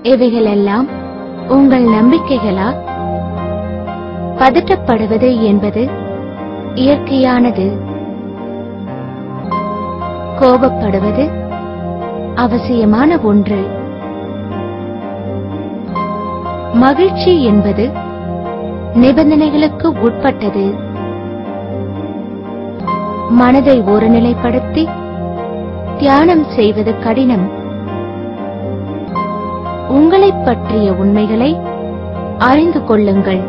இவைகளெல்லாம் உங்கள் நம்பிக்கைகளா பதட்டப்படுவது என்பது இயற்கையானது கோபப்படுவது அவசியமான ஒன்று மகிழ்ச்சி என்பது நிபந்தனைகளுக்கு உட்பட்டது மனதை ஒருநிலைப்படுத்தி தியானம் செய்வது கடினம் உங்களைப் பற்றிய உண்மைகளை அறிந்து கொள்ளுங்கள்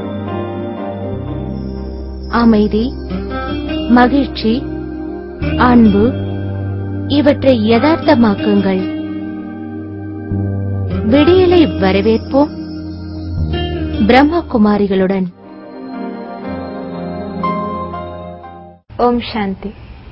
அமைதி மகிழ்ச்சி அன்பு இவற்றை யதார்த்தமாக்குங்கள் விடியலை வரவேற்போம் பிரம்மகுமாரிகளுடன் ஓம் சாந்தி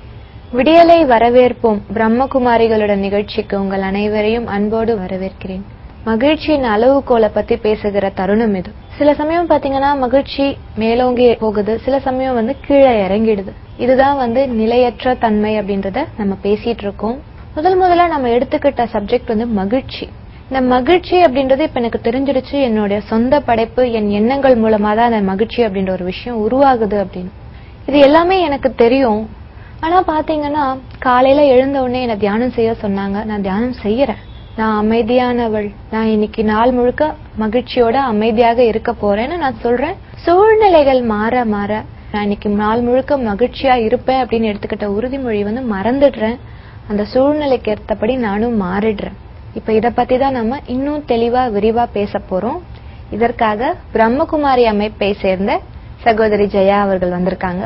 விடியலை வரவேற்போம் பிரம்மகுமாரிகளுடன் நிகழ்ச்சிக்கு உங்கள் அனைவரையும் அன்போடு வரவேற்கிறேன் மகிழ்ச்சியின் அளவுகோலை பத்தி பேசுகிற தருணம் இது சில சமயம் பாத்தீங்கன்னா மகிழ்ச்சி மேலோங்கி போகுது சில சமயம் வந்து கீழே இறங்கிடுது இதுதான் வந்து நிலையற்ற தன்மை அப்படின்றத நம்ம பேசிட்டு இருக்கோம் முதல் முதல்ல நம்ம எடுத்துக்கிட்ட சப்ஜெக்ட் வந்து மகிழ்ச்சி இந்த மகிழ்ச்சி அப்படின்றது இப்ப எனக்கு தெரிஞ்சிடுச்சு என்னுடைய சொந்த படைப்பு என் எண்ணங்கள் மூலமா தான் அந்த மகிழ்ச்சி அப்படின்ற ஒரு விஷயம் உருவாகுது அப்படின்னு இது எல்லாமே எனக்கு தெரியும் ஆனா பாத்தீங்கன்னா காலையில எழுந்த உடனே என்ன தியானம் செய்ய சொன்னாங்க நான் தியானம் செய்யறேன் நான் அமைதியானவள் நான் இன்னைக்கு நாள் முழுக்க மகிழ்ச்சியோட அமைதியாக இருக்க போறேன்னு நான் சொல்றேன் சூழ்நிலைகள் மாற மாற நான் இன்னைக்கு நாள் முழுக்க மகிழ்ச்சியா இருப்பேன் அப்படின்னு எடுத்துக்கிட்ட உறுதிமொழி வந்து மறந்துடுறேன் அந்த சூழ்நிலைக்கு ஏற்றபடி நானும் மாறிடுறேன் இப்ப இத பத்தி தான் நம்ம இன்னும் தெளிவா விரிவா பேச போறோம் இதற்காக பிரம்மகுமாரி அமைப்பை சேர்ந்த சகோதரி ஜெயா அவர்கள் வந்திருக்காங்க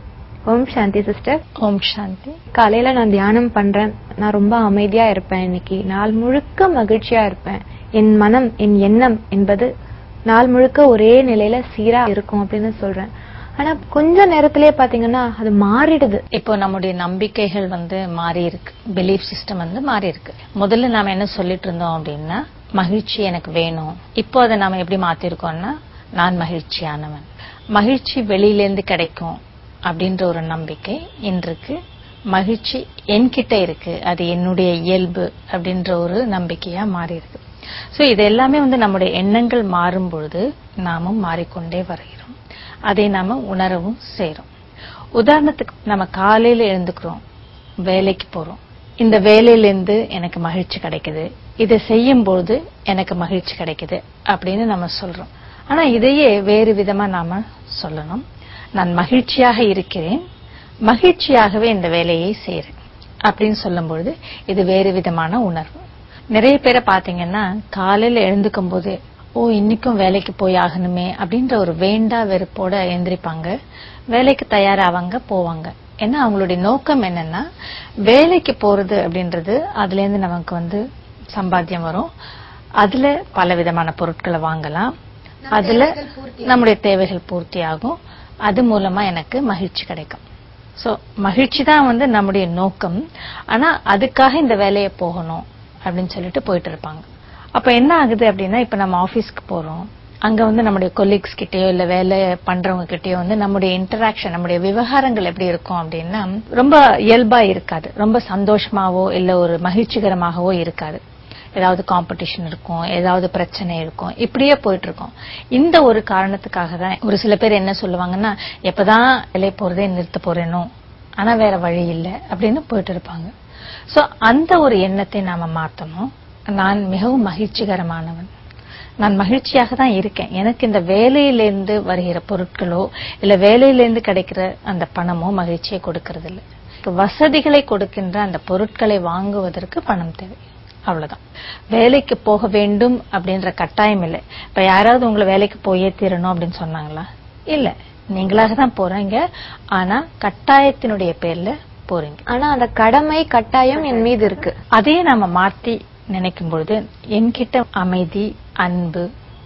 ஓம் சாந்தி சிஸ்டர் ஓம் சாந்தி காலையில நான் தியானம் பண்றேன் நான் ரொம்ப அமைதியா இருப்பேன் இன்னைக்கு நாள் முழுக்க மகிழ்ச்சியா இருப்பேன் என் மனம் என் எண்ணம் என்பது நாள் முழுக்க ஒரே நிலையில சீரா இருக்கும் அப்படின்னு சொல்றேன் ஆனா கொஞ்ச நேரத்திலேயே பாத்தீங்கன்னா அது மாறிடுது இப்போ நம்முடைய நம்பிக்கைகள் வந்து மாறி இருக்கு பிலீஃப் சிஸ்டம் வந்து மாறி இருக்கு முதல்ல நாம என்ன சொல்லிட்டு இருந்தோம் அப்படின்னா மகிழ்ச்சி எனக்கு வேணும் இப்போ அதை நாம எப்படி மாத்திருக்கோம்னா நான் மகிழ்ச்சியானவன் மகிழ்ச்சி வெளியிலேருந்து கிடைக்கும் அப்படின்ற ஒரு நம்பிக்கை இன்றைக்கு மகிழ்ச்சி என்கிட்ட இருக்கு அது என்னுடைய இயல்பு அப்படின்ற ஒரு நம்பிக்கையா மாறி இருக்கு சோ இது எல்லாமே வந்து நம்முடைய எண்ணங்கள் மாறும் பொழுது நாமும் மாறிக்கொண்டே வருகிறோம் அதை நாம உணரவும் செய்றோம் உதாரணத்துக்கு நம்ம காலையில எழுந்துக்கிறோம் வேலைக்கு போறோம் இந்த வேலையிலேருந்து எனக்கு மகிழ்ச்சி கிடைக்குது இதை செய்யும் பொழுது எனக்கு மகிழ்ச்சி கிடைக்குது அப்படின்னு நம்ம சொல்றோம் ஆனா இதையே வேறு விதமா நாம சொல்லணும் நான் மகிழ்ச்சியாக இருக்கிறேன் மகிழ்ச்சியாகவே இந்த வேலையை செய்றேன் அப்படின்னு சொல்லும் பொழுது இது வேறு விதமான உணர்வு நிறைய பேரை பாத்தீங்கன்னா காலையில எழுந்துக்கும் போது ஓ இன்னைக்கும் வேலைக்கு போய் ஆகணுமே அப்படின்ற ஒரு வேண்டா வெறுப்போட எந்திரிப்பாங்க வேலைக்கு தயாராவாங்க போவாங்க ஏன்னா அவங்களுடைய நோக்கம் என்னன்னா வேலைக்கு போறது அப்படின்றது அதுல இருந்து நமக்கு வந்து சம்பாத்தியம் வரும் அதுல பல விதமான பொருட்களை வாங்கலாம் அதுல நம்முடைய தேவைகள் பூர்த்தி ஆகும் அது மூலமா எனக்கு மகிழ்ச்சி கிடைக்கும் சோ மகிழ்ச்சி தான் வந்து நம்முடைய நோக்கம் ஆனா அதுக்காக இந்த வேலையை போகணும் அப்படின்னு சொல்லிட்டு போயிட்டு இருப்பாங்க அப்ப என்ன ஆகுது அப்படின்னா இப்ப நம்ம ஆபீஸ்க்கு போறோம் அங்க வந்து நம்முடைய கொலீக்ஸ் கிட்டயோ இல்ல வேலை பண்றவங்க கிட்டயோ வந்து நம்முடைய இன்டராக்ஷன் நம்முடைய விவகாரங்கள் எப்படி இருக்கும் அப்படின்னா ரொம்ப இயல்பா இருக்காது ரொம்ப சந்தோஷமாவோ இல்ல ஒரு மகிழ்ச்சிகரமாகவோ இருக்காது ஏதாவது காம்படிஷன் இருக்கும் ஏதாவது பிரச்சனை இருக்கும் இப்படியே போயிட்டு இருக்கும் இந்த ஒரு காரணத்துக்காக தான் ஒரு சில பேர் என்ன சொல்லுவாங்கன்னா எப்பதான் வேலை போறதே நிறுத்த போறேனோ ஆனா வேற வழி இல்லை அப்படின்னு போயிட்டு இருப்பாங்க சோ அந்த ஒரு எண்ணத்தை நாம மாத்தணும் நான் மிகவும் மகிழ்ச்சிகரமானவன் நான் மகிழ்ச்சியாக தான் இருக்கேன் எனக்கு இந்த வேலையிலிருந்து வருகிற பொருட்களோ இல்ல வேலையிலிருந்து கிடைக்கிற அந்த பணமோ மகிழ்ச்சியை கொடுக்கறது இல்ல வசதிகளை கொடுக்கின்ற அந்த பொருட்களை வாங்குவதற்கு பணம் தேவை அவ்வளவுதான் வேலைக்கு போக வேண்டும் அப்படின்ற கட்டாயம் இல்லை இப்ப யாராவது உங்களை வேலைக்கு போயே தீரணும் அப்படின்னு சொன்னாங்களா இல்ல நீங்களாக தான் போறீங்க ஆனா கட்டாயத்தினுடைய பேர்ல போறீங்க ஆனா அந்த கடமை கட்டாயம் என் மீது இருக்கு அதையே நாம மாத்தி நினைக்கும் பொழுது என்கிட்ட அமைதி அன்பு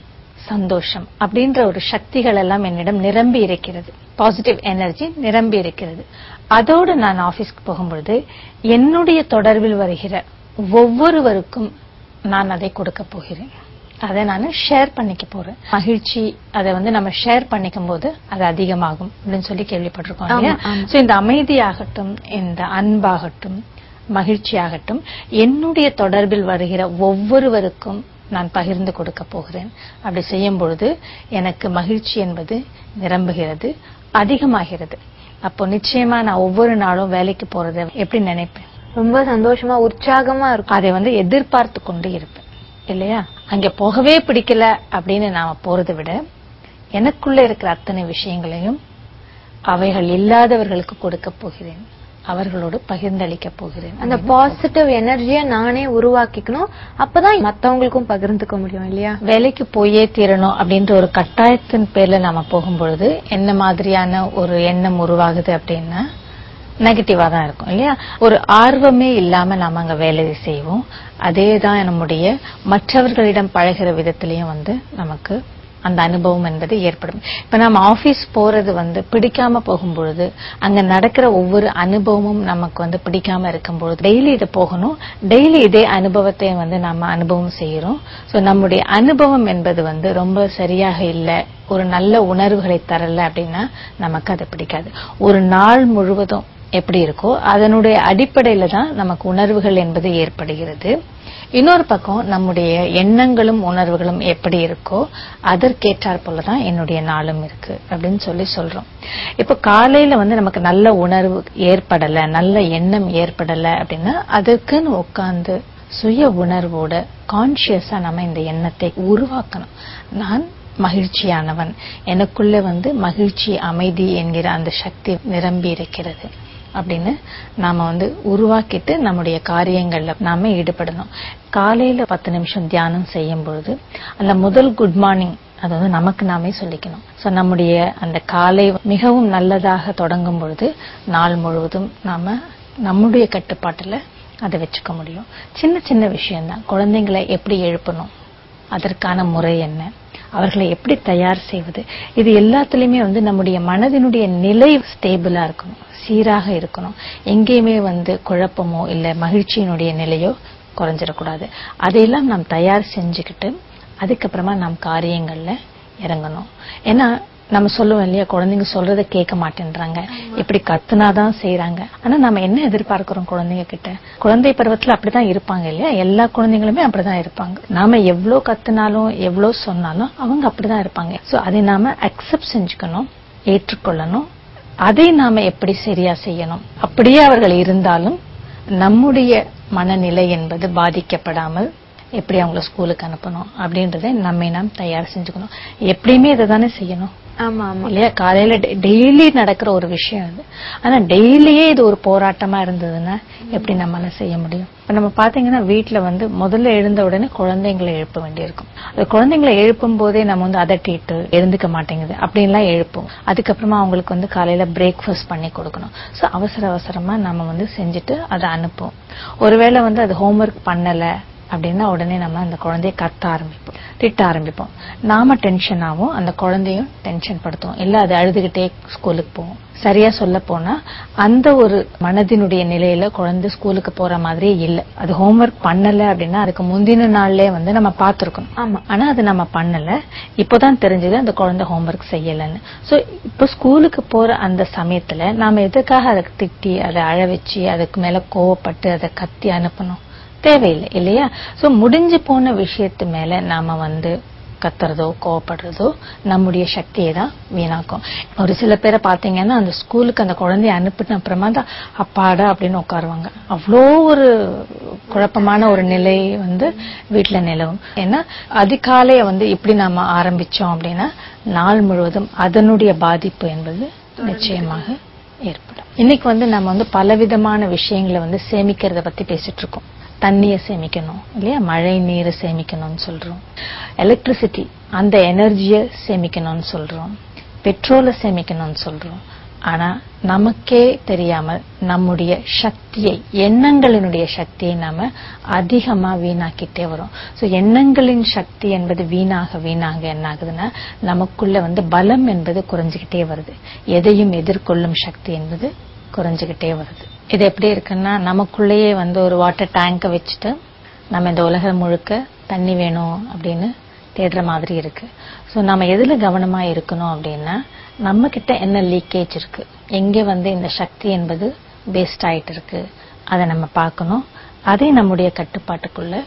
சந்தோஷம் அப்படின்ற ஒரு சக்திகள் எல்லாம் என்னிடம் நிரம்பி இருக்கிறது பாசிட்டிவ் எனர்ஜி நிரம்பி இருக்கிறது அதோடு நான் ஆபீஸ்க்கு போகும்பொழுது என்னுடைய தொடர்பில் வருகிற ஒவ்வொருவருக்கும் நான் அதை கொடுக்க போகிறேன் அதை நான் ஷேர் பண்ணிக்க போறேன் மகிழ்ச்சி அதை வந்து நம்ம ஷேர் பண்ணிக்கும் போது அது அதிகமாகும் அப்படின்னு சொல்லி கேள்விப்பட்டிருக்கோம் இல்லையா ஆமா, ஆமா. சோ இந்த அமைதியாகட்டும் இந்த அன்பாகட்டும் மகிழ்ச்சியாகட்டும் என்னுடைய தொடர்பில் வருகிற ஒவ்வொருவருக்கும் நான் பகிர்ந்து கொடுக்க போகிறேன் அப்படி செய்யும் பொழுது எனக்கு மகிழ்ச்சி என்பது நிரம்புகிறது அதிகமாகிறது அப்போ நிச்சயமா நான் ஒவ்வொரு நாளும் வேலைக்கு போறதை எப்படி நினைப்பேன் ரொம்ப சந்தோஷமா உற்சாகமா இருக்கும் அதை வந்து எதிர்பார்த்து கொண்டு இருப்பேன் இல்லையா அங்க போகவே பிடிக்கல அப்படின்னு நாம போறதை விட எனக்குள்ள இருக்கிற அத்தனை விஷயங்களையும் அவைகள் இல்லாதவர்களுக்கு கொடுக்க போகிறேன் அவர்களோடு பகிர்ந்தளிக்க போகிறேன் அந்த பாசிட்டிவ் எனர்ஜிய நானே உருவாக்கிக்கணும் அப்பதான் மத்தவங்களுக்கும் பகிர்ந்துக்க முடியும் இல்லையா வேலைக்கு போயே தீரணும் அப்படின்ற ஒரு கட்டாயத்தின் பேர்ல நாம போகும்பொழுது என்ன மாதிரியான ஒரு எண்ணம் உருவாகுது அப்படின்னா நெகட்டிவா தான் இருக்கும் இல்லையா ஒரு ஆர்வமே இல்லாம நாம அங்க வேலை செய்வோம் அதே தான் நம்முடைய மற்றவர்களிடம் பழகிற விதத்திலையும் வந்து நமக்கு அந்த அனுபவம் என்பது ஏற்படும் இப்ப நம்ம ஆபீஸ் போறது வந்து பிடிக்காம போகும்பொழுது அங்க நடக்கிற ஒவ்வொரு அனுபவமும் நமக்கு வந்து பிடிக்காம இருக்கும் பொழுது டெய்லி இது போகணும் டெய்லி இதே அனுபவத்தை வந்து நம்ம அனுபவம் செய்யறோம் சோ நம்முடைய அனுபவம் என்பது வந்து ரொம்ப சரியாக இல்லை ஒரு நல்ல உணர்வுகளை தரல அப்படின்னா நமக்கு அது பிடிக்காது ஒரு நாள் முழுவதும் எப்படி இருக்கோ அதனுடைய அடிப்படையில தான் நமக்கு உணர்வுகள் என்பது ஏற்படுகிறது இன்னொரு பக்கம் நம்முடைய எண்ணங்களும் உணர்வுகளும் எப்படி இருக்கோ அதற்கேற்றாற் போலதான் என்னுடைய நாளும் இருக்கு அப்படின்னு சொல்லி சொல்றோம் இப்ப காலையில வந்து நமக்கு நல்ல உணர்வு ஏற்படல நல்ல எண்ணம் ஏற்படல அப்படின்னா அதற்குன்னு உட்கார்ந்து சுய உணர்வோட கான்சியஸா நம்ம இந்த எண்ணத்தை உருவாக்கணும் நான் மகிழ்ச்சியானவன் எனக்குள்ள வந்து மகிழ்ச்சி அமைதி என்கிற அந்த சக்தி நிரம்பி இருக்கிறது அப்படின்னு நாம வந்து உருவாக்கிட்டு நம்முடைய காரியங்கள்ல நாம ஈடுபடணும் காலையில பத்து நிமிஷம் தியானம் செய்யும் பொழுது அந்த முதல் குட் மார்னிங் அது வந்து நமக்கு நாமே சொல்லிக்கணும் சோ நம்முடைய அந்த காலை மிகவும் நல்லதாக தொடங்கும் பொழுது நாள் முழுவதும் நாம நம்முடைய கட்டுப்பாட்டுல அதை வச்சுக்க முடியும் சின்ன சின்ன விஷயம்தான் குழந்தைங்களை எப்படி எழுப்பணும் அதற்கான முறை என்ன அவர்களை எப்படி தயார் செய்வது இது எல்லாத்துலயுமே வந்து நம்முடைய மனதினுடைய நிலை ஸ்டேபிளா இருக்கணும் சீராக இருக்கணும் எங்கேயுமே வந்து குழப்பமோ இல்ல மகிழ்ச்சியினுடைய நிலையோ குறைஞ்சிடக்கூடாது அதையெல்லாம் நாம் தயார் செஞ்சுக்கிட்டு அதுக்கப்புறமா நாம் காரியங்கள்ல இறங்கணும் ஏன்னா நம்ம சொல்லுவோம் இல்லையா குழந்தைங்க சொல்றதை கேட்க மாட்டேன்றாங்க இப்படி கத்துனாதான் செய்யறாங்க ஆனா நம்ம என்ன எதிர்பார்க்கிறோம் குழந்தைங்க கிட்ட குழந்தை பருவத்துல அப்படிதான் இருப்பாங்க இல்லையா எல்லா குழந்தைங்களுமே அப்படிதான் இருப்பாங்க நாம எவ்வளவு கத்துனாலும் எவ்வளவு சொன்னாலும் அவங்க அப்படிதான் இருப்பாங்க சோ அதை நாம அக்செப்ட் செஞ்சுக்கணும் ஏற்றுக்கொள்ளணும் அதை நாம எப்படி சரியா செய்யணும் அப்படியே அவர்கள் இருந்தாலும் நம்முடைய மனநிலை என்பது பாதிக்கப்படாமல் எப்படி அவங்கள ஸ்கூலுக்கு அனுப்பணும் அப்படின்றத நம்மை நாம் தயார் செஞ்சுக்கணும் எப்படியுமே இதை தானே செய்யணும் ஆமா ஆமா இல்லையா காலையில டெய்லி நடக்கிற ஒரு விஷயம் அது ஆனா டெய்லியே இது ஒரு போராட்டமா இருந்ததுன்னா எப்படி நம்மளால செய்ய முடியும் இப்ப நம்ம பாத்தீங்கன்னா வீட்டுல வந்து முதல்ல எழுந்த உடனே குழந்தைங்களை எழுப்ப வேண்டியிருக்கும் அது குழந்தைங்களை எழுப்பும் போதே நம்ம வந்து அதட்டிட்டு எழுந்துக்க மாட்டேங்குது அப்படின்லாம் எழுப்போம் அதுக்கப்புறமா அவங்களுக்கு வந்து காலையில பிரேக்ஃபாஸ்ட் பண்ணி கொடுக்கணும் சோ அவசர அவசரமா நம்ம வந்து செஞ்சுட்டு அதை அனுப்புவோம் ஒருவேளை வந்து அது ஹோம்ஒர்க் பண்ணல அப்படின்னா உடனே நம்ம அந்த குழந்தைய கத்த ஆரம்பிப்போம் திட்ட ஆரம்பிப்போம் நாம டென்ஷன் ஆகும் அந்த குழந்தையும் டென்ஷன் படுத்தும் இல்ல அது அழுதுகிட்டே ஸ்கூலுக்கு போகும் சரியா சொல்ல போனா அந்த ஒரு மனதினுடைய நிலையில குழந்தை ஸ்கூலுக்கு போற மாதிரியே இல்ல அது ஹோம்ஒர்க் பண்ணல அப்படின்னா அதுக்கு முந்தின நாள்லயே வந்து நம்ம பார்த்திருக்கணும் ஆமா ஆனா அது நம்ம பண்ணல இப்போதான் தெரிஞ்சது அந்த குழந்தை ஹோம்ஒர்க் செய்யலன்னு சோ இப்போ ஸ்கூலுக்கு போற அந்த சமயத்துல நாம எதுக்காக அதை திட்டி அதை அழ வச்சு அதுக்கு மேல கோவப்பட்டு அதை கத்தி அனுப்பணும் தேவையில்லை இல்லையா சோ முடிஞ்சு போன விஷயத்து மேல நாம வந்து கத்துறதோ கோவப்படுறதோ நம்முடைய சக்தியை தான் வீணாக்கும் ஒரு சில பேரை பாத்தீங்கன்னா அந்த ஸ்கூலுக்கு அந்த குழந்தைய அனுப்பின அப்புறமா தான் அப்பாடா அப்படின்னு உட்காருவாங்க அவ்வளோ ஒரு குழப்பமான ஒரு நிலை வந்து வீட்டுல நிலவும் ஏன்னா அதிகாலைய வந்து இப்படி நாம ஆரம்பிச்சோம் அப்படின்னா நாள் முழுவதும் அதனுடைய பாதிப்பு என்பது நிச்சயமாக ஏற்படும் இன்னைக்கு வந்து நம்ம வந்து பலவிதமான விஷயங்களை வந்து சேமிக்கிறத பத்தி பேசிட்டு இருக்கோம் தண்ணியை சேமிக்கணும் இல்லையா மழை நீரை சேமிக்கணும்னு சொல்றோம் எலக்ட்ரிசிட்டி அந்த எனர்ஜியை சேமிக்கணும்னு சொல்றோம் பெட்ரோலை சேமிக்கணும்னு சொல்றோம் ஆனா நமக்கே தெரியாமல் நம்முடைய சக்தியை எண்ணங்களினுடைய சக்தியை நாம அதிகமா வீணாக்கிட்டே வரோம் சோ எண்ணங்களின் சக்தி என்பது வீணாக வீணாக என்ன ஆகுதுன்னா நமக்குள்ள வந்து பலம் என்பது குறைஞ்சுகிட்டே வருது எதையும் எதிர்கொள்ளும் சக்தி என்பது குறைஞ்சுகிட்டே வருது இது எப்படி இருக்குன்னா நமக்குள்ளேயே வந்து ஒரு வாட்டர் டேங்க வச்சுட்டு நம்ம இந்த உலகம் முழுக்க தண்ணி வேணும் அப்படின்னு தேடுற மாதிரி இருக்கு சோ நம்ம எதுல கவனமா இருக்கணும் அப்படின்னா நம்ம கிட்ட என்ன லீக்கேஜ் இருக்கு எங்க வந்து இந்த சக்தி என்பது வேஸ்ட் ஆயிட்டு இருக்கு அதை நம்ம பார்க்கணும் அதை நம்முடைய கட்டுப்பாட்டுக்குள்ள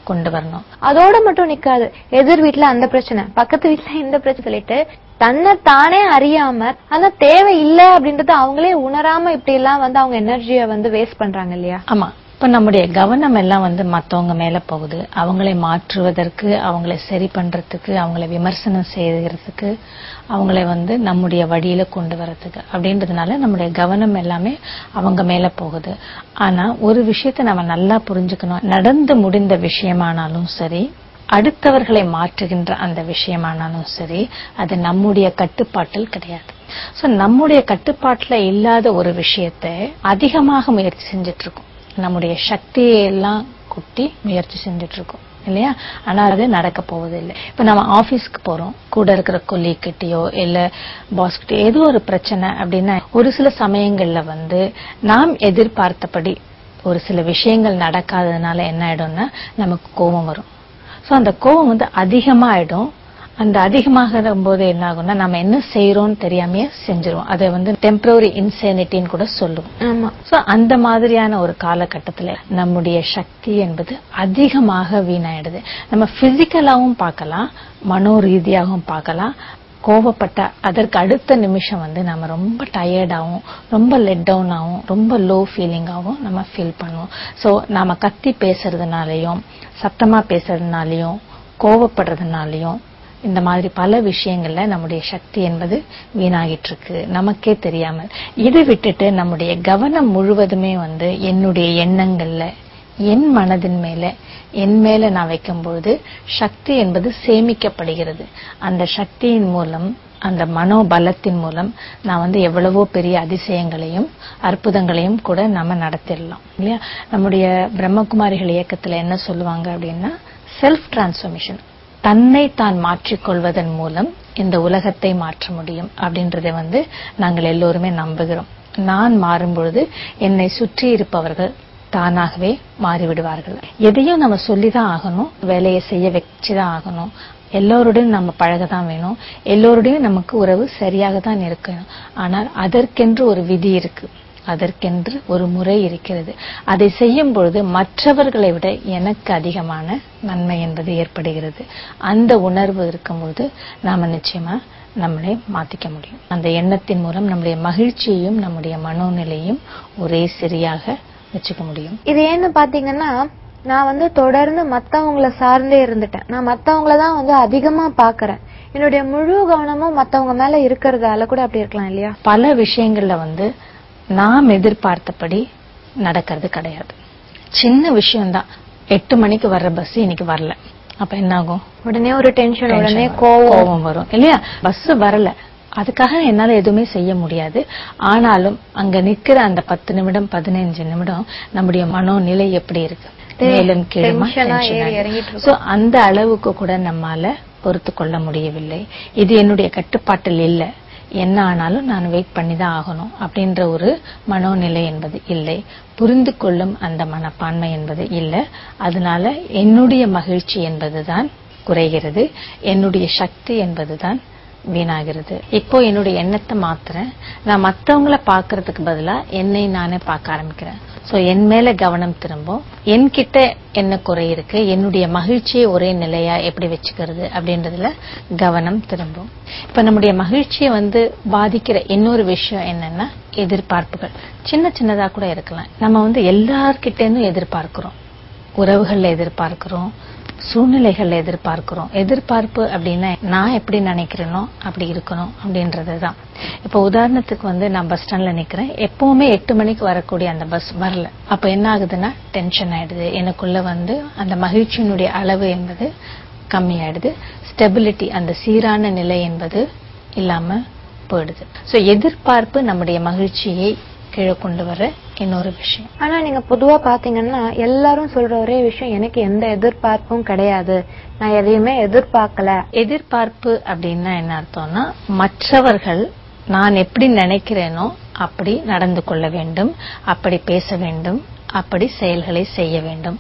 கொண்டு வரணும் அதோட மட்டும் நிக்காது எதிர் வீட்ல அந்த பிரச்சனை பக்கத்து வீட்ல இந்த பிரச்சனை சொல்லிட்டு தன்னை தானே அறியாம ஆனா தேவை இல்ல அப்படின்றத அவங்களே உணராம இப்படி எல்லாம் வந்து அவங்க எனர்ஜிய வந்து வேஸ்ட் பண்றாங்க இல்லையா ஆமா இப்ப நம்முடைய கவனம் எல்லாம் வந்து மத்தவங்க மேல போகுது அவங்களை மாற்றுவதற்கு அவங்களை சரி பண்றதுக்கு அவங்களை விமர்சனம் செய்யறதுக்கு அவங்களை வந்து நம்முடைய வழியில கொண்டு வரதுக்கு அப்படின்றதுனால நம்முடைய கவனம் எல்லாமே அவங்க மேல போகுது ஆனா ஒரு விஷயத்தை நம்ம நல்லா புரிஞ்சுக்கணும் நடந்து முடிந்த விஷயமானாலும் சரி அடுத்தவர்களை மாற்றுகின்ற அந்த விஷயமானாலும் சரி அது நம்முடைய கட்டுப்பாட்டில் கிடையாது சோ நம்முடைய கட்டுப்பாட்டுல இல்லாத ஒரு விஷயத்தை அதிகமாக முயற்சி செஞ்சுட்டு இருக்கோம் நம்முடைய சக்தியை எல்லாம் குட்டி முயற்சி செஞ்சுட்டு இருக்கோம் இல்லையா ஆனா அது நடக்க போவதில்லை இப்ப நம்ம ஆபீஸ்க்கு போறோம் கூட இருக்கிற கொல்லிக்கிட்டயோ இல்ல பாஸ் கிட்டயோ ஏதோ ஒரு பிரச்சனை அப்படின்னா ஒரு சில சமயங்கள்ல வந்து நாம் எதிர்பார்த்தபடி ஒரு சில விஷயங்கள் நடக்காததுனால என்ன ஆயிடும்னா நமக்கு கோபம் வரும் சோ அந்த கோபம் வந்து அதிகமா ஆயிடும் அந்த அதிகமாகிற போது என்ன ஆகும்னா நம்ம என்ன செய்யறோம்னு தெரியாமயே செஞ்சிருவோம் அதை வந்து டெம்பரரி இன்சேனிட்டின்னு கூட சொல்லுவோம் ஆமா சோ அந்த மாதிரியான ஒரு காலகட்டத்துல நம்முடைய சக்தி என்பது அதிகமாக வீணாயிடுது நம்ம பிசிக்கலாவும் பார்க்கலாம் மனோ ரீதியாகவும் பார்க்கலாம் கோவப்பட்ட அதற்கு அடுத்த நிமிஷம் வந்து நம்ம ரொம்ப டயர்டாகவும் ரொம்ப லெட் டவுன் ஆகும் ரொம்ப லோ ஃபீலிங்காகவும் நம்ம ஃபீல் பண்ணுவோம் சோ நாம கத்தி பேசுறதுனாலயும் சத்தமா பேசுறதுனாலயும் கோவப்படுறதுனாலயும் இந்த மாதிரி பல விஷயங்கள்ல நம்முடைய சக்தி என்பது வீணாகிட்டு இருக்கு நமக்கே தெரியாமல் இதை விட்டுட்டு நம்முடைய கவனம் முழுவதுமே வந்து என்னுடைய எண்ணங்கள்ல என் மனதின் மேல என் மேல நான் வைக்கும்பொழுது சக்தி என்பது சேமிக்கப்படுகிறது அந்த சக்தியின் மூலம் அந்த மனோபலத்தின் மூலம் நான் வந்து எவ்வளவோ பெரிய அதிசயங்களையும் அற்புதங்களையும் கூட நம்ம நடத்திடலாம் இல்லையா நம்முடைய பிரம்மகுமாரிகள் இயக்கத்துல என்ன சொல்லுவாங்க அப்படின்னா செல்ஃப் டிரான்ஸ்ஃபர்மேஷன் தன்னை தான் மாற்றிக்கொள்வதன் மூலம் இந்த உலகத்தை மாற்ற முடியும் அப்படின்றதை வந்து நாங்கள் எல்லோருமே நம்புகிறோம் நான் மாறும் பொழுது என்னை சுற்றி இருப்பவர்கள் தானாகவே மாறிவிடுவார்கள் எதையும் நம்ம சொல்லிதான் ஆகணும் வேலையை செய்ய வச்சுதான் ஆகணும் எல்லோருடையும் நம்ம பழகதான் வேணும் எல்லோருடையும் நமக்கு உறவு சரியாக தான் இருக்கணும் ஆனால் அதற்கென்று ஒரு விதி இருக்கு அதற்கென்று ஒரு முறை இருக்கிறது அதை செய்யும் பொழுது மற்றவர்களை விட எனக்கு அதிகமான நன்மை என்பது ஏற்படுகிறது அந்த உணர்வு இருக்கும்பொழுது நாம நிச்சயமா நம்மளை மாத்திக்க முடியும் அந்த எண்ணத்தின் மூலம் நம்முடைய மகிழ்ச்சியையும் நம்முடைய மனோநிலையும் ஒரே சரியாக வச்சுக்க முடியும் இது ஏன்னு பாத்தீங்கன்னா நான் வந்து தொடர்ந்து மத்தவங்கள சார்ந்தே இருந்துட்டேன் நான் மத்தவங்கள தான் வந்து அதிகமா பாக்குறேன் என்னுடைய முழு கவனமும் மத்தவங்க மேல இருக்கிறதால கூட அப்படி இருக்கலாம் இல்லையா பல விஷயங்கள்ல வந்து நாம் எதிர்பார்த்தபடி நடக்கிறது கிடையாது சின்ன விஷயம்தான் எட்டு மணிக்கு வர்ற பஸ் இன்னைக்கு வரல அப்ப என்ன ஆகும் உடனே ஒரு டென்ஷன் உடனே Tension கோவம் கோவம் வரும் இல்லையா பஸ் வரல அதுக்காக என்னால எதுவுமே செய்ய முடியாது ஆனாலும் அங்க நிக்கிற அந்த பத்து நிமிடம் பதினைஞ்சு நிமிடம் நம்முடைய மனோநிலை எப்படி இருக்கு மேலும் கீழுமா Tension ஆ tension ஏறி ஆகுது. இறங்கிட்டு இருக்கும். So, அந்த அளவுக்கு கூட நம்மால பொறுத்து கொள்ள முடியவில்லை இது என்னுடைய கட்டுப்பாட்டில் இல்ல என்ன ஆனாலும் நான் வெயிட் பண்ணி தான் ஆகணும் அப்படின்ற ஒரு மனோநிலை என்பது இல்லை புரிந்து கொள்ளும் அந்த மனப்பான்மை என்பது இல்லை அதனால என்னுடைய மகிழ்ச்சி என்பதுதான் குறைகிறது என்னுடைய சக்தி என்பதுதான் வீணாகிறது இப்போ என்னுடைய எண்ணத்தை மாத்துறேன் நான் மத்தவங்கள பாக்குறதுக்கு பதிலா என்னை நானே பார்க்க ஆரம்பிக்கிறேன் சோ என் மேல கவனம் திரும்பும் என்கிட்ட என்ன குறை இருக்கு என்னுடைய மகிழ்ச்சியை ஒரே நிலையா எப்படி வச்சுக்கிறது அப்படின்றதுல கவனம் திரும்பும் இப்ப நம்முடைய மகிழ்ச்சியை வந்து பாதிக்கிற இன்னொரு விஷயம் என்னன்னா எதிர்பார்ப்புகள் சின்ன சின்னதா கூட இருக்கலாம் நம்ம வந்து எல்லார்கிட்ட இருந்தும் எதிர்பார்க்கிறோம் உறவுகள்ல எதிர்பார்க்கிறோம் சூழ்நிலைகள்ல எதிர்பார்க்கிறோம் எதிர்பார்ப்பு அப்படின்னா நான் எப்படி நினைக்கிறேனோ அப்படி இருக்கணும் அப்படின்றதுதான் இப்ப உதாரணத்துக்கு வந்து நான் பஸ் ஸ்டாண்ட்ல நிக்கிறேன் எப்பவுமே எட்டு மணிக்கு வரக்கூடிய அந்த பஸ் வரல அப்ப என்ன ஆகுதுன்னா டென்ஷன் ஆயிடுது எனக்குள்ள வந்து அந்த மகிழ்ச்சியினுடைய அளவு என்பது கம்மியாயிடுது ஸ்டெபிலிட்டி அந்த சீரான நிலை என்பது இல்லாம போயிடுது சோ எதிர்பார்ப்பு நம்முடைய மகிழ்ச்சியை கீழே கொண்டு வர இன்னொரு விஷயம் ஆனா நீங்க பொதுவா பாத்தீங்கன்னா எல்லாரும் சொல்ற ஒரே விஷயம் எனக்கு எந்த எதிர்பார்ப்பும் கிடையாது நான் எதையுமே எதிர்பார்க்கல எதிர்பார்ப்பு அப்படின்னா என்ன அர்த்தம்னா மற்றவர்கள் நான் எப்படி நினைக்கிறேனோ அப்படி நடந்து கொள்ள வேண்டும் அப்படி பேச வேண்டும் அப்படி செயல்களை செய்ய வேண்டும்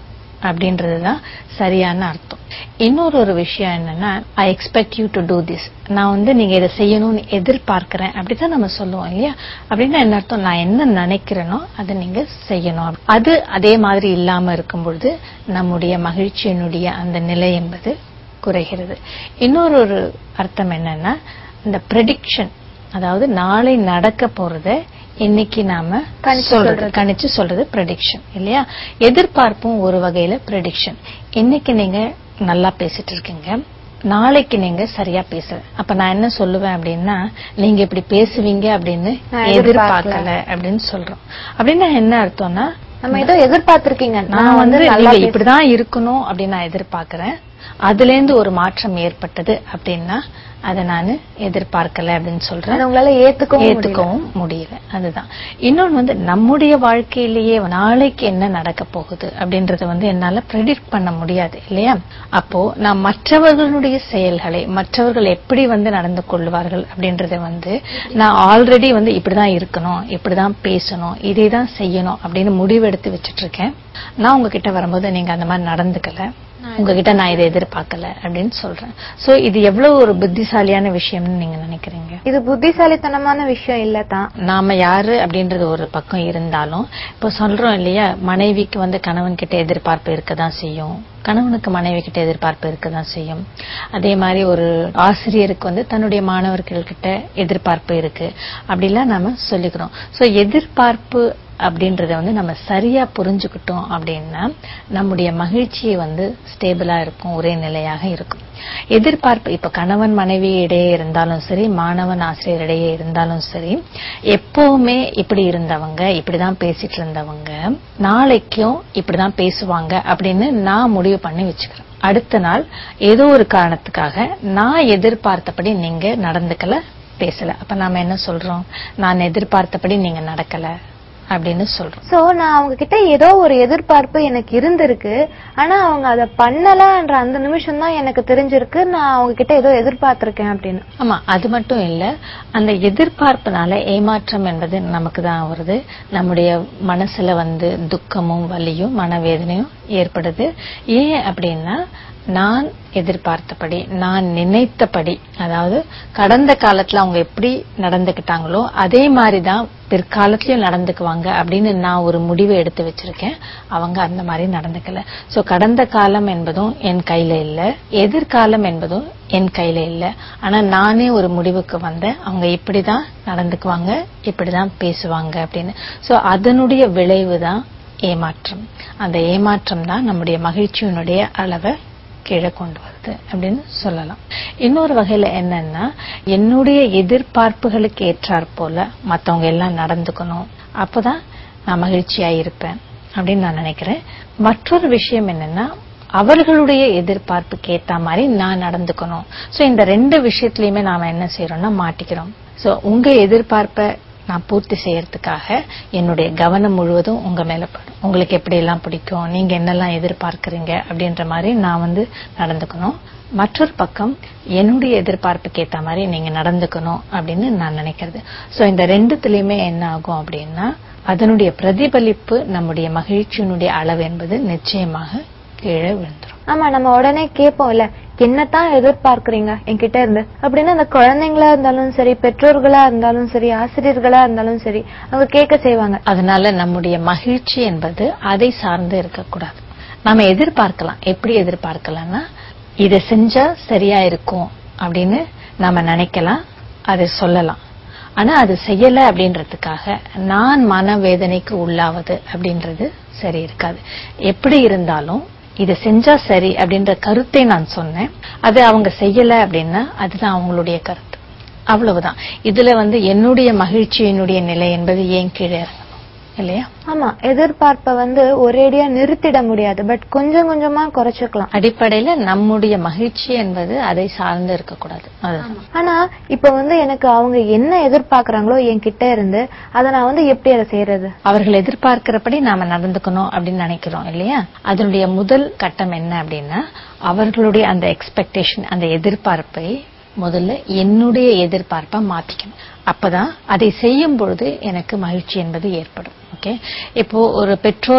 அப்படின்றதுதான் சரியான அர்த்தம் இன்னொரு ஒரு விஷயம் என்னன்னா I expect you to do this நான் வந்து நீங்க இதை செய்யணும்னு எதிர்பார்க்கிறேன் அப்படிதான் நம்ம சொல்லுவோம் இல்லையா அப்படின்னா என்ன அர்த்தம் நான் என்ன நினைக்கிறேனோ அதை நீங்க செய்யணும் அது அதே மாதிரி இல்லாம இருக்கும் பொழுது நம்முடைய மகிழ்ச்சியினுடைய அந்த நிலை என்பது குறைகிறது இன்னொரு ஒரு அர்த்தம் என்னன்னா இந்த ப்ரெடிக்ஷன் அதாவது நாளை நடக்க போறத இன்னைக்கு நாம கணிச்சு சொல்றது சொல்றது. கணிச்சு சொல்றது ப்ரெடிக்ஷன் இல்லையா எதிர்பார்ப்பும் ஒரு வகையில ப்ரெடிக்ஷன் இன்னைக்கு நீங்க நல்லா பேசிட்டு இருக்கீங்க நாளைக்கு நீங்க சரியா பேசல அப்ப நான் என்ன சொல்லுவேன் அப்படின்னா நீங்க இப்படி பேசுவீங்க அப்படின்னு நான் எதிர்பார்க்கல. எதிர்பார்க்கல அப்படின்னு சொல்றோம் அப்படின்னா என்ன அர்த்தம்னா நம்ம ஏதோ எதிர்பார்த்திருக்கீங்க நான் வந்து நல்லா நீங்க பேச- இப்படிதான் இருக்கணும் அப்படின்னு நான் எதிர்பார்க்கிறேன் அதுல இருந்து ஒரு மாற்றம் ஏற்பட்டது அப்படின்னா அதை நான் எதிர்பார்க்கல அப்படின்னு சொல்றேன் அதை உங்களால ஏத்துக்கவும் முடியல. ஏத்துக்கவும் முடியல அதுதான் இன்னொன்னு வந்து நம்முடைய வாழ்க்கையிலேயே நாளைக்கு என்ன நடக்க போகுது அப்படின்றத வந்து என்னால ப்ரெடிக்ட் பண்ண முடியாது இல்லையா அப்போ நான் மற்றவர்களுடைய செயல்களை மற்றவர்கள் எப்படி வந்து நடந்து கொள்வார்கள் அப்படின்றத வந்து நான் ஆல்ரெடி வந்து இப்படிதான் இருக்கணும் இப்படிதான் பேசணும் இதை தான் செய்யணும் அப்படின்னு முடிவெடுத்து வச்சிட்டு இருக்கேன் நான் உங்ககிட்ட வரும்போது நீங்க அந்த மாதிரி நடந்துக்கல உங்ககிட்ட நான் இதை எதிர்பார்க்கல அப்படின்னு சொல்றேன் சோ இது எவ்வளவு ஒரு புத்திசாலியான விஷயம்னு நீங்க நினைக்கிறீங்க இது புத்திசாலித்தனமான விஷயம் இல்ல தான் நாம யாரு அப்படின்றது ஒரு பக்கம் இருந்தாலும் இப்போ சொல்றோம் இல்லையா மனைவிக்கு வந்து கணவன் கிட்ட எதிர்பார்ப்பு இருக்கதான் செய்யும் கணவனுக்கு மனைவி கிட்ட எதிர்பார்ப்பு இருக்கதான் செய்யும் அதே மாதிரி ஒரு ஆசிரியருக்கு வந்து தன்னுடைய மாணவர்கள் கிட்ட எதிர்பார்ப்பு இருக்கு அப்படிலாம் நாம சொல்லிக்கிறோம் சோ எதிர்பார்ப்பு அப்படின்றத வந்து நம்ம சரியா புரிஞ்சுக்கிட்டோம் அப்படின்னா நம்முடைய மகிழ்ச்சியை வந்து ஸ்டேபிளா இருக்கும் ஒரே நிலையாக இருக்கும் எதிர்பார்ப்பு இப்ப கணவன் மனைவி இடையே இருந்தாலும் சரி மாணவன் ஆசிரியர் இடையே இருந்தாலும் சரி எப்பவுமே இப்படி இருந்தவங்க இப்படிதான் பேசிட்டு இருந்தவங்க நாளைக்கும் இப்படிதான் பேசுவாங்க அப்படின்னு நான் முடிவு பண்ணி வச்சுக்கிறேன் அடுத்த நாள் ஏதோ ஒரு காரணத்துக்காக நான் எதிர்பார்த்தபடி நீங்க நடந்துக்கல பேசல அப்ப நாம என்ன சொல்றோம் நான் எதிர்பார்த்தபடி நீங்க நடக்கல அப்படின்னு சொல்றோம் சோ நான் அவங்க கிட்ட ஏதோ ஒரு எதிர்பார்ப்பு எனக்கு இருந்திருக்கு ஆனா அவங்க அத பண்ணலன்ற அந்த நிமிஷம் தான் எனக்கு தெரிஞ்சிருக்கு நான் அவங்க கிட்ட ஏதோ எதிர்பார்த்திருக்கேன் அப்படின்னு ஆமா அது மட்டும் இல்ல அந்த எதிர்பார்ப்புனால ஏமாற்றம் என்பது நமக்கு தான் வருது நம்முடைய மனசுல வந்து துக்கமும் வலியும் மனவேதனையும் ஏற்படுது ஏன் அப்படின்னா நான் எதிர்பார்த்தபடி நான் நினைத்தபடி அதாவது கடந்த காலத்துல அவங்க எப்படி நடந்துக்கிட்டாங்களோ அதே மாதிரிதான் பிற்காலத்திலயும் நடந்துக்குவாங்க அப்படின்னு நான் ஒரு முடிவை எடுத்து வச்சிருக்கேன் அவங்க அந்த மாதிரி நடந்துக்கல சோ கடந்த காலம் என்பதும் என் கையில இல்ல எதிர்காலம் என்பதும் என் கையில இல்ல ஆனா நானே ஒரு முடிவுக்கு வந்தேன் அவங்க இப்படிதான் நடந்துக்குவாங்க இப்படிதான் பேசுவாங்க அப்படின்னு சோ அதனுடைய விளைவு தான் ஏமாற்றம் அந்த ஏமாற்றம் தான் நம்முடைய மகிழ்ச்சியினுடைய அளவை கீழே கொண்டு வருது அப்படின்னு சொல்லலாம் இன்னொரு வகையில என்னன்னா என்னுடைய எதிர்பார்ப்புகளுக்கு ஏற்றாற் போல மத்தவங்க எல்லாம் நடந்துக்கணும் அப்பதான் நான் மகிழ்ச்சியா இருப்பேன் அப்படின்னு நான் நினைக்கிறேன் மற்றொரு விஷயம் என்னன்னா அவர்களுடைய எதிர்பார்ப்புக்கு ஏத்த மாதிரி நான் நடந்துக்கணும் சோ இந்த ரெண்டு விஷயத்திலயுமே நாம என்ன செய்யறோம்னா மாட்டிக்கிறோம் சோ உங்க எதிர்பார்ப்பை நான் பூர்த்தி செய்யறதுக்காக என்னுடைய கவனம் முழுவதும் உங்க மேல படும் உங்களுக்கு எப்படி எல்லாம் பிடிக்கும் நீங்க என்னெல்லாம் எதிர்பார்க்கறீங்க அப்படின்ற மாதிரி நான் வந்து நடந்துக்கணும் மற்றொரு பக்கம் என்னுடைய எதிர்பார்ப்புக்கு ஏத்த மாதிரி நீங்க நடந்துக்கணும் அப்படின்னு நான் நினைக்கிறது சோ இந்த ரெண்டுத்துலயுமே என்ன ஆகும் அப்படின்னா அதனுடைய பிரதிபலிப்பு நம்முடைய மகிழ்ச்சியினுடைய அளவு என்பது நிச்சயமாக கீழே விழுந்துரும் ஆமா நம்ம உடனே கேட்போம்ல என்னத்தான் எதிர்பார்க்கறீங்க என்கிட்ட இருந்து அப்படின்னு அந்த குழந்தைங்களா இருந்தாலும் சரி பெற்றோர்களா இருந்தாலும் சரி ஆசிரியர்களா இருந்தாலும் சரி அவங்க கேட்க செய்வாங்க அதனால நம்முடைய மகிழ்ச்சி என்பது அதை சார்ந்து இருக்கக்கூடாது நாம எதிர்பார்க்கலாம் எப்படி எதிர்பார்க்கலாம்னா இதை செஞ்சா சரியா இருக்கும் அப்படின்னு நாம நினைக்கலாம் அதை சொல்லலாம் ஆனா அது செய்யல அப்படின்றதுக்காக நான் மனவேதனைக்கு உள்ளாவது அப்படின்றது சரி இருக்காது எப்படி இருந்தாலும் இதை செஞ்சா சரி அப்படின்ற கருத்தை நான் சொன்னேன் அது அவங்க செய்யல அப்படின்னா அதுதான் அவங்களுடைய கருத்து அவ்வளவுதான் இதுல வந்து என்னுடைய மகிழ்ச்சியினுடைய நிலை என்பது ஏன் கீழே இறங்கணும் இல்லையா ஆமா எதிர்பார்ப்பை வந்து ஒரேடியா நிறுத்திட முடியாது பட் கொஞ்சம் கொஞ்சமா குறைச்சுக்கலாம் அடிப்படையில நம்முடைய மகிழ்ச்சி என்பது அதை சார்ந்து இருக்கக்கூடாது அதுதான் ஆனா இப்ப வந்து எனக்கு அவங்க என்ன எதிர்பார்க்கறாங்களோ என்கிட்ட இருந்து அதை நான் வந்து எப்படி அதை செய்யறது அவர்கள் எதிர்பார்க்கிறபடி நாம நடந்துக்கணும் அப்படின்னு நினைக்கிறோம் இல்லையா அதனுடைய முதல் கட்டம் என்ன அப்படின்னா அவர்களுடைய அந்த எக்ஸ்பெக்டேஷன் அந்த எதிர்பார்ப்பை முதல்ல என்னுடைய எதிர்பார்ப்பா மாத்திக்கணும் அப்பதான் அதை செய்யும் பொழுது எனக்கு மகிழ்ச்சி என்பது ஏற்படும் ஓகே இப்போ ஒரு பெற்றோர்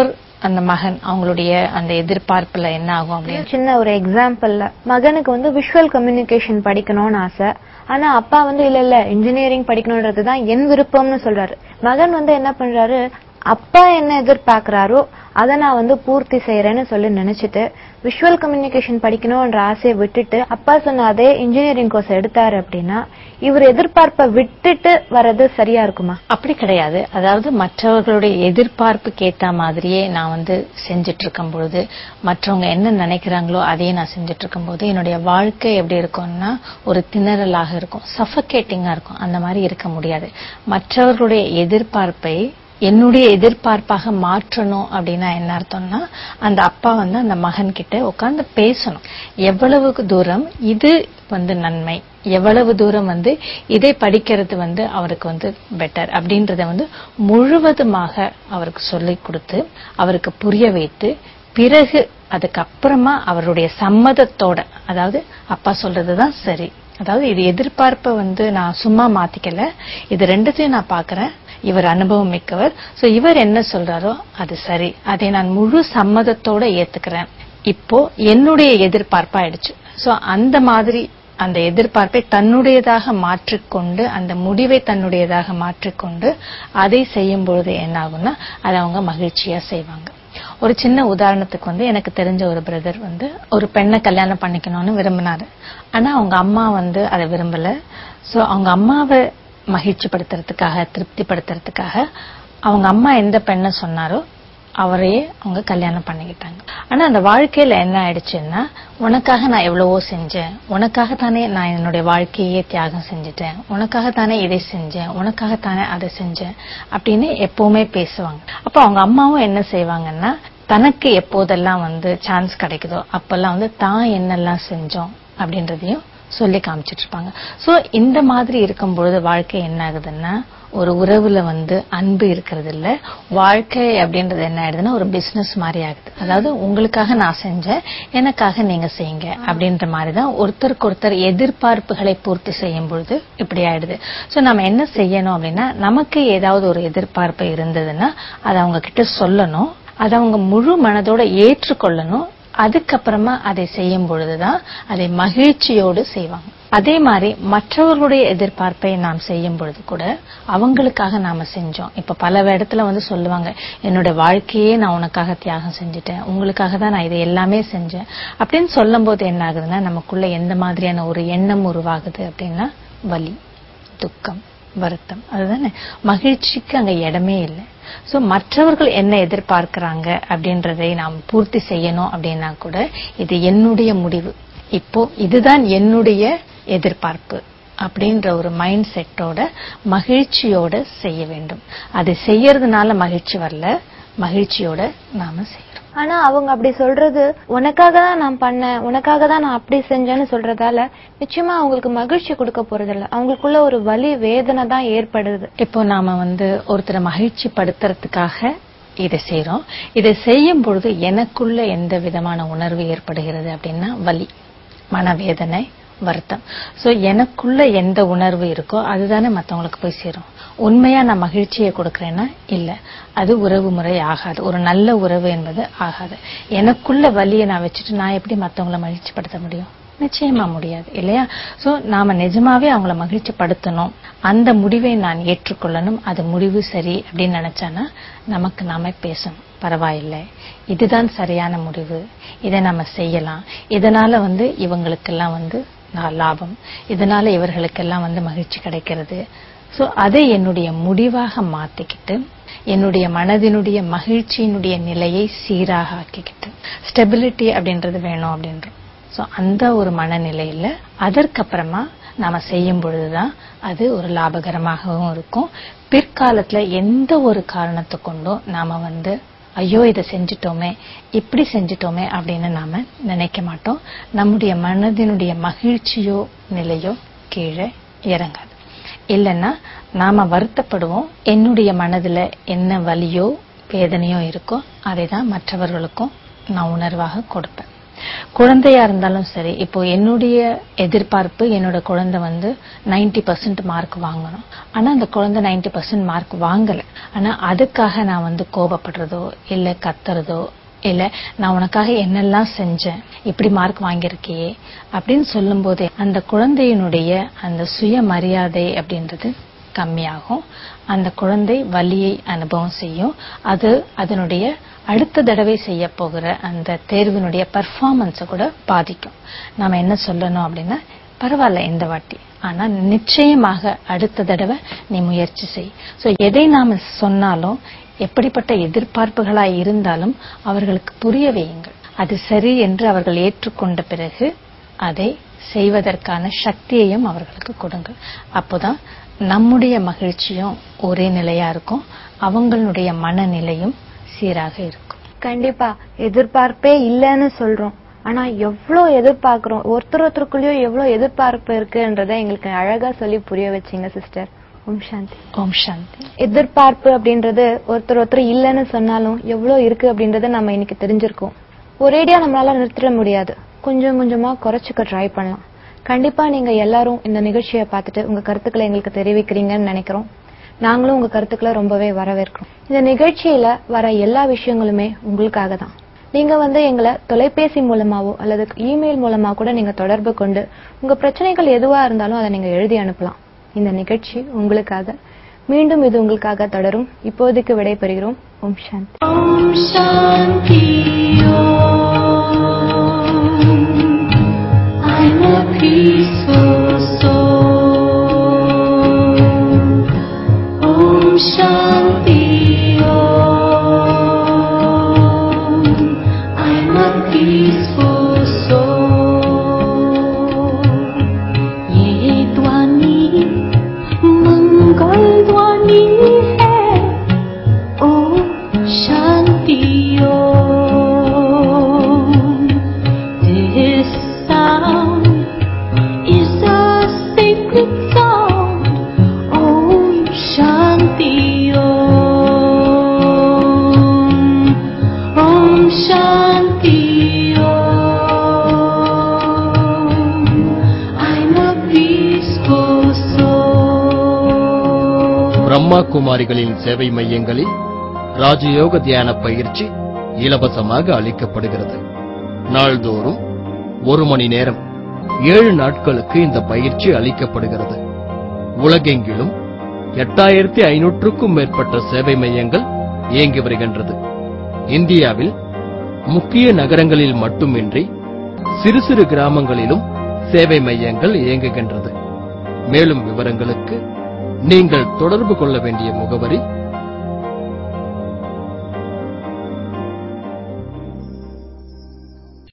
அந்த மகன் அவங்களுடைய அந்த எதிர்பார்ப்புல என்ன ஆகும் அப்படின்னு சின்ன ஒரு எக்ஸாம்பிள்ல மகனுக்கு வந்து விஷுவல் கம்யூனிகேஷன் படிக்கணும்னு ஆசை ஆனா அப்பா வந்து இல்ல இல்ல இன்ஜினியரிங் படிக்கணும்ன்றது தான் என் விருப்பம்னு சொல்றாரு மகன் வந்து என்ன பண்றாரு அப்பா என்ன எதிர்பார்க்கறாரோ அதை நான் வந்து பூர்த்தி செய்யறேன்னு சொல்லி நினைச்சிட்டு விஷுவல் கம்யூனிகேஷன் படிக்கணும்ன்ற ஆசையை விட்டுட்டு அப்பா சொன்ன அதே இன்ஜினியரிங் கோர்ஸ் எடுத்தாரு அப்படின்னா இவர் எதிர்பார்ப்பை விட்டுட்டு வர்றது சரியா இருக்குமா அப்படி கிடையாது அதாவது மற்றவர்களுடைய எதிர்பார்ப்புக்கு ஏத்த மாதிரியே நான் வந்து செஞ்சுட்டு இருக்கும் பொழுது மற்றவங்க என்ன நினைக்கிறாங்களோ அதையே நான் செஞ்சுட்டு இருக்கும் போது என்னுடைய வாழ்க்கை எப்படி இருக்கும்னா ஒரு திணறலாக இருக்கும் சஃபகேட்டிங்கா இருக்கும் அந்த மாதிரி இருக்க முடியாது மற்றவர்களுடைய எதிர்பார்ப்பை என்னுடைய எதிர்பார்ப்பாக மாற்றணும் அப்படின்னா என்ன அர்த்தம்னா அந்த அப்பா வந்து அந்த மகன் கிட்ட உட்கார்ந்து பேசணும் எவ்வளவுக்கு தூரம் இது வந்து நன்மை எவ்வளவு தூரம் வந்து இதை படிக்கிறது வந்து அவருக்கு வந்து பெட்டர் அப்படின்றத வந்து முழுவதுமாக அவருக்கு சொல்லிக் கொடுத்து அவருக்கு புரிய வைத்து பிறகு அதுக்கப்புறமா அவருடைய சம்மதத்தோட அதாவது அப்பா சொல்றதுதான் சரி அதாவது இது எதிர்பார்ப்பை வந்து நான் சும்மா மாத்திக்கல இது ரெண்டுத்தையும் நான் பார்க்கறேன் இவர் அனுபவம் மிக்கவர் சோ இவர் என்ன சொல்றாரோ அது சரி அதை நான் முழு சம்மதத்தோட ஏத்துக்கிறேன் இப்போ என்னுடைய எதிர்பார்ப்பாயிடுச்சு சோ அந்த மாதிரி அந்த எதிர்பார்ப்பை தன்னுடையதாக மாற்றிக்கொண்டு அந்த முடிவை தன்னுடையதாக மாற்றிக்கொண்டு அதை செய்யும் பொழுது என்ன ஆகும்னா அதை அவங்க மகிழ்ச்சியா செய்வாங்க ஒரு சின்ன உதாரணத்துக்கு வந்து எனக்கு தெரிஞ்ச ஒரு பிரதர் வந்து ஒரு பெண்ணை கல்யாணம் பண்ணிக்கணும்னு விரும்பினாரு ஆனா அவங்க அம்மா வந்து அதை விரும்பல சோ அவங்க அம்மாவை மகிழ்ச்சிப்படுத்துறதுக்காக திருப்திப்படுத்துறதுக்காக அவங்க அம்மா எந்த பெண்ணை சொன்னாரோ அவரையே அவங்க கல்யாணம் பண்ணிக்கிட்டாங்க ஆனா அந்த வாழ்க்கையில என்ன ஆயிடுச்சுன்னா உனக்காக நான் எவ்வளவோ செஞ்சேன் உனக்காக தானே நான் என்னுடைய வாழ்க்கையே தியாகம் செஞ்சுட்டேன் உனக்காக தானே இதை செஞ்சேன் உனக்காக தானே அதை செஞ்சேன் அப்படின்னு எப்பவுமே பேசுவாங்க அப்ப அவங்க அம்மாவும் என்ன செய்வாங்கன்னா தனக்கு எப்போதெல்லாம் வந்து சான்ஸ் கிடைக்குதோ அப்பெல்லாம் வந்து தான் என்னெல்லாம் செஞ்சோம் அப்படின்றதையும் சொல்லி காமிச்சிட்டு இருப்பாங்க சோ இந்த மாதிரி இருக்கும் பொழுது வாழ்க்கை என்ன ஆகுதுன்னா ஒரு உறவுல வந்து அன்பு இருக்கிறது இல்ல வாழ்க்கை அப்படின்றது என்ன ஆயிடுதுன்னா ஒரு பிசினஸ் மாதிரி ஆகுது அதாவது உங்களுக்காக நான் செஞ்சேன் எனக்காக நீங்க செய்யுங்க அப்படின்ற மாதிரி தான் ஒருத்தருக்கு ஒருத்தர் எதிர்பார்ப்புகளை பூர்த்தி செய்யும் பொழுது இப்படி ஆயிடுது சோ நம்ம என்ன செய்யணும் அப்படின்னா நமக்கு ஏதாவது ஒரு எதிர்பார்ப்பு இருந்ததுன்னா அதை அவங்க கிட்ட சொல்லணும் அதை அவங்க முழு மனதோட ஏற்றுக்கொள்ளணும் அதுக்கப்புறமா அதை செய்யும் பொழுதுதான் அதை மகிழ்ச்சியோடு செய்வாங்க அதே மாதிரி மற்றவர்களுடைய எதிர்பார்ப்பை நாம் செய்யும் பொழுது கூட அவங்களுக்காக நாம செஞ்சோம் இப்ப பல இடத்துல வந்து சொல்லுவாங்க என்னோட வாழ்க்கையே நான் உனக்காக தியாகம் செஞ்சுட்டேன் உங்களுக்காக தான் நான் இதை எல்லாமே செஞ்சேன் அப்படின்னு சொல்லும் போது என்ன ஆகுதுன்னா நமக்குள்ள எந்த மாதிரியான ஒரு எண்ணம் உருவாகுது அப்படின்னா வலி துக்கம் வருத்தம் அதுதானே மகிழ்ச்சிக்கு அங்க இடமே இல்லை சோ மற்றவர்கள் என்ன எதிர்பார்க்கறாங்க அப்படின்றதை நாம் பூர்த்தி செய்யணும் அப்படின்னா கூட இது என்னுடைய முடிவு இப்போ இதுதான் என்னுடைய எதிர்பார்ப்பு அப்படின்ற ஒரு மைண்ட் செட்டோட மகிழ்ச்சியோட செய்ய வேண்டும் அது செய்யறதுனால மகிழ்ச்சி வரல மகிழ்ச்சியோட நாம செய்யறோம் ஆனா அவங்க அப்படி சொல்றது உனக்காக தான் நான் பண்ணேன் உனக்காக தான் நான் அப்படி செஞ்சேன்னு சொல்றதால நிச்சயமா அவங்களுக்கு மகிழ்ச்சி கொடுக்க போறதில்ல அவங்களுக்குள்ள ஒரு வலி வேதனை தான் ஏற்படுது இப்போ நாம வந்து ஒருத்தரை மகிழ்ச்சி படுத்துறதுக்காக இதை செய்றோம் இதை செய்யும் பொழுது எனக்குள்ள எந்த விதமான உணர்வு ஏற்படுகிறது அப்படின்னா வலி மனவேதனை வருத்தம் சோ எனக்குள்ள எந்த உணர்வு இருக்கோ அதுதானே மத்தவங்களுக்கு போய் சேரும் உண்மையா நான் மகிழ்ச்சியை கொடுக்கறேன்னா இல்ல அது உறவு முறை ஆகாது ஒரு நல்ல உறவு என்பது ஆகாது எனக்குள்ள வலியை நான் வச்சுட்டு நான் எப்படி மத்தவங்கள மகிழ்ச்சிப்படுத்த முடியும் நிச்சயமா முடியாது இல்லையா சோ நாம நிஜமாவே அவங்கள மகிழ்ச்சி படுத்தணும் அந்த முடிவை நான் ஏற்றுக்கொள்ளணும் அது முடிவு சரி அப்படின்னு நினைச்சானா நமக்கு நாம பேசணும் பரவாயில்லை இதுதான் சரியான முடிவு இதை நம்ம செய்யலாம் இதனால வந்து இவங்களுக்கெல்லாம் வந்து நான் லாபம் இதனால இவர்களுக்கெல்லாம் வந்து மகிழ்ச்சி கிடைக்கிறது சோ அதை என்னுடைய முடிவாக மாத்திக்கிட்டு என்னுடைய மனதினுடைய மகிழ்ச்சியினுடைய நிலையை சீராக ஆக்கிக்கிட்டு ஸ்டெபிலிட்டி அப்படின்றது வேணும் அப்படின்றோம் சோ அந்த ஒரு மனநிலையில அதற்கப்புறமா நாம செய்யும் பொழுதுதான் அது ஒரு லாபகரமாகவும் இருக்கும் பிற்காலத்துல எந்த ஒரு காரணத்தை கொண்டும் நாம வந்து ஐயோ இதை செஞ்சிட்டோமே இப்படி செஞ்சிட்டோமே அப்படின்னு நாம நினைக்க மாட்டோம் நம்முடைய மனதினுடைய மகிழ்ச்சியோ நிலையோ கீழே இறங்காது இல்லைன்னா நாம வருத்தப்படுவோம் என்னுடைய மனதுல என்ன வலியோ வேதனையோ இருக்கோ அதை தான் மற்றவர்களுக்கும் நான் உணர்வாக கொடுப்பேன் குழந்தையா இருந்தாலும் சரி இப்போ என்னுடைய எதிர்பார்ப்பு என்னோட குழந்தை வந்து 90% பர்சன்ட் மார்க் வாங்கணும் ஆனா அந்த குழந்தை 90% பர்சன்ட் மார்க் வாங்கல ஆனா அதுக்காக நான் வந்து கோபப்படுறதோ இல்ல கத்துறதோ இல்ல நான் உனக்காக என்னெல்லாம் செஞ்சேன் இப்படி மார்க் வாங்கியிருக்கியே அப்படின்னு சொல்லும்போதே அந்த குழந்தையினுடைய அந்த சுயமரியாதை அப்படின்றது கம்மியாகும் அந்த குழந்தை வலியை அனுபவம் செய்யும் அது அதனுடைய அடுத்த தடவை செய்ய போகிற அந்த தேர்வினுடைய பெர்ஃபார்மன்ஸை கூட பாதிக்கும் நாம என்ன சொல்லணும் அப்படின்னா பரவாயில்ல இந்த வாட்டி ஆனா நிச்சயமாக அடுத்த தடவை நீ முயற்சி செய் சோ எதை நாம சொன்னாலும் எப்படிப்பட்ட எதிர்பார்ப்புகளாய் இருந்தாலும் அவர்களுக்கு புரிய வையுங்கள் அது சரி என்று அவர்கள் ஏற்றுக்கொண்ட பிறகு அதை செய்வதற்கான சக்தியையும் அவர்களுக்கு கொடுங்கள் அப்போதான் நம்முடைய மகிழ்ச்சியும் ஒரே நிலையா இருக்கும் அவங்களுடைய மனநிலையும் சீராக இருக்கும் கண்டிப்பா எதிர்பார்ப்பே இல்லைன்னு சொல்றோம் ஆனா எவ்வளவு எதிர்பார்க்கிறோம் ஒருத்தர் ஒருத்தருக்குள்ளயும் எவ்வளவு எதிர்பார்ப்பு இருக்குன்றதை எங்களுக்கு அழகா சொல்லி புரிய வச்சீங்க சிஸ்டர் ஓம் சாந்தி ஓம் சாந்தி எதிர்பார்ப்பு அப்படின்றது ஒருத்தர் ஒருத்தர் இல்லைன்னு சொன்னாலும் எவ்வளவு இருக்கு அப்படின்றத நம்ம இன்னைக்கு தெரிஞ்சிருக்கோம் ஒரேடியா நம்மளால நிறுத்திட முடியாது கொஞ்சம் கொஞ்சமா குறைச்சுக்க ட்ரை பண்ணலாம் கண்டிப்பா நீங்க எல்லாரும் இந்த நிகழ்ச்சியை பார்த்துட்டு உங்க கருத்துக்களை எங்களுக்கு தெரிவிக்கிறீங்கன்னு நினைக்கிறோம் நாங்களும் உங்க கருத்துக்களை ரொம்பவே வரவேற்கிறோம் இந்த நிகழ்ச்சியில வர எல்லா விஷயங்களுமே உங்களுக்காக தான் நீங்க வந்து எங்களை தொலைபேசி மூலமாவோ அல்லது இமெயில் மூலமா கூட நீங்க தொடர்பு கொண்டு உங்க பிரச்சனைகள் எதுவா இருந்தாலும் அதை நீங்க எழுதி அனுப்பலாம் இந்த நிகழ்ச்சி உங்களுக்காக மீண்டும் இது உங்களுக்காக தொடரும் இப்போதைக்கு விடைபெறுகிறோம் ஓம் சாந்தி I'm a peaceful soul. Om Shanti Om. I'm a peaceful soul. ये ध्वनि मंगल ध्वनि है ओम शांति ओम This sound is a sacred sound. Om Shanti Om. Om Shanti Om. I'm a peaceful soul. Brahma குமாரிகளின் சேவை மையங்களில் ராஜயோக தியான பயிற்சி இலவசமாக அளிக்கப்படுகிறது நாள்தோறும் ஒரு மணி நேரம் ஏழு நாட்களுக்கு இந்த பயிற்சி அளிக்கப்படுகிறது உலகெங்கிலும் எட்டாயிரத்தி ஐநூற்றுக்கும் மேற்பட்ட சேவை மையங்கள் இயங்கி வருகின்றது இந்தியாவில் முக்கிய நகரங்களில் மட்டுமின்றி சிறு சிறு கிராமங்களிலும் சேவை மையங்கள் இயங்குகின்றது மேலும் விவரங்களுக்கு நீங்கள் தொடர்பு கொள்ள வேண்டிய முகவரி